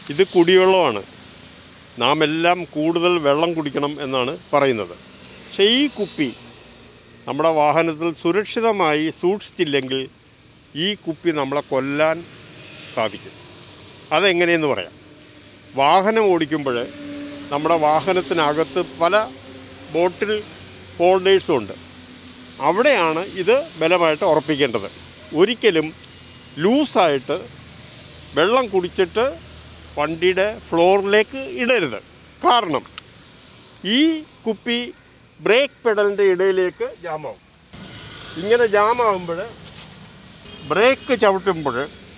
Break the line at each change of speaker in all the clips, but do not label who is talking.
ഇത് കുടിവെള്ളമാണ് നാം എല്ലാം കൂടുതൽ വെള്ളം കുടിക്കണം എന്നാണ് പറയുന്നത് പക്ഷേ ഈ കുപ്പി നമ്മുടെ വാഹനത്തിൽ സുരക്ഷിതമായി സൂക്ഷിച്ചില്ലെങ്കിൽ ഈ കുപ്പി നമ്മളെ കൊല്ലാൻ സാധിക്കും അതെങ്ങനെയെന്ന് പറയാം വാഹനം ഓടിക്കുമ്പോൾ നമ്മുടെ വാഹനത്തിനകത്ത് പല ബോട്ടിൽ ഹോൾഡേഴ്സും ഉണ്ട് അവിടെയാണ് ഇത് ബലമായിട്ട് ഉറപ്പിക്കേണ്ടത് ഒരിക്കലും ലൂസായിട്ട് വെള്ളം കുടിച്ചിട്ട് വണ്ടിയുടെ ഫ്ലോറിലേക്ക് ഇടരുത് കാരണം ഈ കുപ്പി ബ്രേക്ക് പെഡലിൻ്റെ ഇടയിലേക്ക് ജാമാവും ഇങ്ങനെ ജാമാവുമ്പോൾ ബ്രേക്ക് ചവിട്ടുമ്പോൾ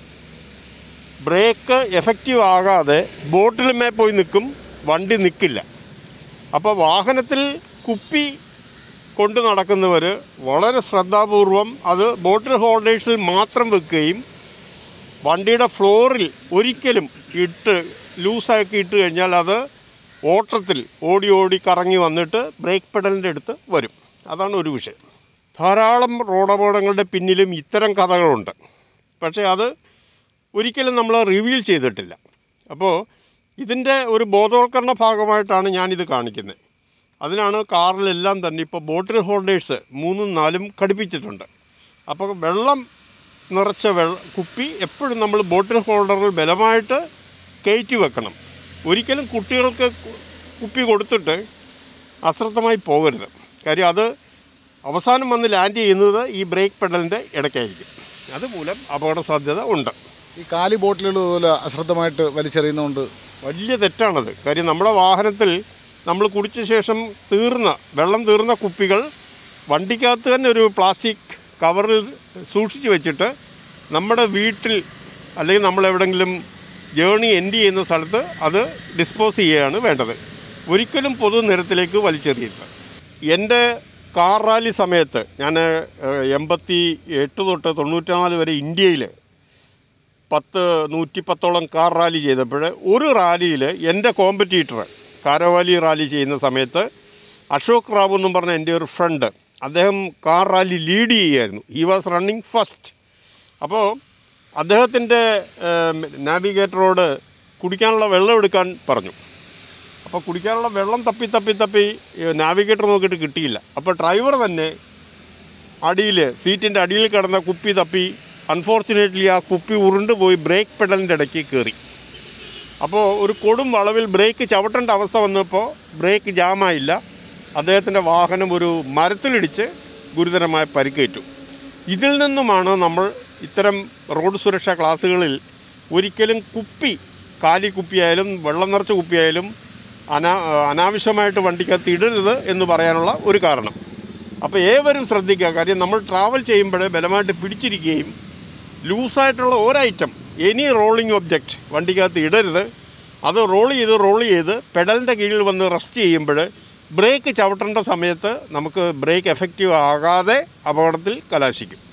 ബ്രേക്ക് എഫക്റ്റീവ് ആകാതെ ബോട്ടിലുമേ പോയി നിൽക്കും വണ്ടി നിൽക്കില്ല അപ്പോൾ വാഹനത്തിൽ കുപ്പി കൊണ്ട് നടക്കുന്നവർ വളരെ ശ്രദ്ധാപൂർവം അത് ബോട്ടിൽ ഹോൾഡേഴ്സിൽ മാത്രം വെക്കുകയും വണ്ടിയുടെ ഫ്ലോറിൽ ഒരിക്കലും ഇട്ട് ലൂസാക്കി ഇട്ട് കഴിഞ്ഞാൽ അത് ഓട്ടത്തിൽ ഓടി ഓടി കറങ്ങി വന്നിട്ട് ബ്രേക്ക് പെഡലിൻ്റെ അടുത്ത് വരും അതാണ് ഒരു വിഷയം ധാരാളം റോഡപകടങ്ങളുടെ പിന്നിലും ഇത്തരം കഥകളുണ്ട് പക്ഷേ അത് ഒരിക്കലും നമ്മൾ റിവീൽ ചെയ്തിട്ടില്ല അപ്പോൾ ഇതിൻ്റെ ഒരു ബോധവൽക്കരണ ഭാഗമായിട്ടാണ് ഞാനിത് കാണിക്കുന്നത് അതിനാണ് കാറിലെല്ലാം തന്നെ ഇപ്പോൾ ബോട്ടിൽ ഹോൾഡേഴ്സ് മൂന്നും നാലും ഘടിപ്പിച്ചിട്ടുണ്ട് അപ്പോൾ വെള്ളം നിറച്ച വെള്ള കുപ്പി എപ്പോഴും നമ്മൾ ബോട്ടിൽ ഹോൾഡറിൽ ബലമായിട്ട് കയറ്റി വെക്കണം ഒരിക്കലും കുട്ടികൾക്ക് കു- കുപ്പി കൊടുത്തിട്ട് അശ്രദ്ധമായി പോകരുത് കാര്യം അത് അവസാനം വന്ന് ലാൻഡ് ചെയ്യുന്നത് ഈ ബ്രേക്ക് പെഡലിൻ്റെ ഇടയ്ക്കായിരിക്കും അതുമൂലം അപകട സാധ്യത ഉണ്ട്
ഈ കാലി ബോട്ടിലുകൾ പോലെ അശ്രദ്ധമായിട്ട് വലിച്ചെറിയുന്നതുകൊണ്ട്
വലിയ തെറ്റാണത് കാര്യം നമ്മുടെ വാഹനത്തിൽ നമ്മൾ കുടിച്ച ശേഷം തീർന്ന വെള്ളം തീർന്ന കുപ്പികൾ വണ്ടിക്കകത്ത് തന്നെ ഒരു പ്ലാസ്റ്റിക് കവറിൽ സൂക്ഷിച്ച് വെച്ചിട്ട് നമ്മുടെ വീട്ടിൽ അല്ലെങ്കിൽ നമ്മൾ എവിടെയെങ്കിലും ജേണി എൻഡ് ചെയ്യുന്ന സ്ഥലത്ത് അത് ഡിസ്പോസ് ചെയ്യുകയാണ് വേണ്ടത് ഒരിക്കലും പൊതുനിരത്തിലേക്ക് വലിച്ചെറിയരുത് എൻ്റെ കാർ റാലി സമയത്ത് ഞാൻ എൺപത്തി എട്ട് തൊട്ട് തൊണ്ണൂറ്റിനാല് വരെ ഇന്ത്യയിൽ പത്ത് നൂറ്റിപ്പത്തോളം കാർ റാലി ചെയ്തപ്പോൾ ഒരു റാലിയിൽ എൻ്റെ കോമ്പറ്റീറ്റർ കാരവാലി റാലി ചെയ്യുന്ന സമയത്ത് അശോക് റാവു എന്നും പറഞ്ഞ എൻ്റെ ഒരു ഫ്രണ്ട് അദ്ദേഹം കാർ റാലി ലീഡ് ചെയ്യുകയായിരുന്നു ഹി വാസ് റണ്ണിങ് ഫസ്റ്റ് അപ്പോൾ അദ്ദേഹത്തിൻ്റെ നാവിഗേറ്ററോട് കുടിക്കാനുള്ള വെള്ളം എടുക്കാൻ പറഞ്ഞു അപ്പോൾ കുടിക്കാനുള്ള വെള്ളം തപ്പി തപ്പി തപ്പി നാവിഗേറ്റർ നോക്കിയിട്ട് കിട്ടിയില്ല അപ്പോൾ ഡ്രൈവർ തന്നെ അടിയിൽ സീറ്റിൻ്റെ അടിയിൽ കിടന്ന കുപ്പി തപ്പി അൺഫോർച്ചുനേറ്റ്ലി ആ കുപ്പി ഉരുണ്ട് പോയി ബ്രേക്ക് പെഡലിൻ്റെ ഇടയ്ക്ക് കയറി അപ്പോൾ ഒരു കൊടും വളവിൽ ബ്രേക്ക് ചവിട്ടേണ്ട അവസ്ഥ വന്നപ്പോൾ ബ്രേക്ക് ജാമായില്ല അദ്ദേഹത്തിൻ്റെ വാഹനം ഒരു മരത്തിലിടിച്ച് ഗുരുതരമായ പരിക്കേറ്റു ഇതിൽ നിന്നുമാണ് നമ്മൾ ഇത്തരം റോഡ് സുരക്ഷാ ക്ലാസ്സുകളിൽ ഒരിക്കലും കുപ്പി കാലി കുപ്പിയായാലും വെള്ളം നിറച്ച കുപ്പിയായാലും അനാ അനാവശ്യമായിട്ട് വണ്ടിക്കകത്ത് ഇടരുത് എന്ന് പറയാനുള്ള ഒരു കാരണം അപ്പോൾ ഏവരും ശ്രദ്ധിക്കുക കാര്യം നമ്മൾ ട്രാവൽ ചെയ്യുമ്പോൾ ബലമായിട്ട് പിടിച്ചിരിക്കുകയും ലൂസായിട്ടുള്ള ഒരൈറ്റം എനി റോളിംഗ് ഒബ്ജക്റ്റ് വണ്ടിക്കകത്ത് ഇടരുത് അത് റോൾ ചെയ്ത് റോൾ ചെയ്ത് പെഡലിൻ്റെ കീഴിൽ വന്ന് റെസ്റ്റ് ചെയ്യുമ്പോൾ ബ്രേക്ക് ചവിട്ടേണ്ട സമയത്ത് നമുക്ക് ബ്രേക്ക് എഫക്റ്റീവ് ആകാതെ അപകടത്തിൽ കലാശിക്കും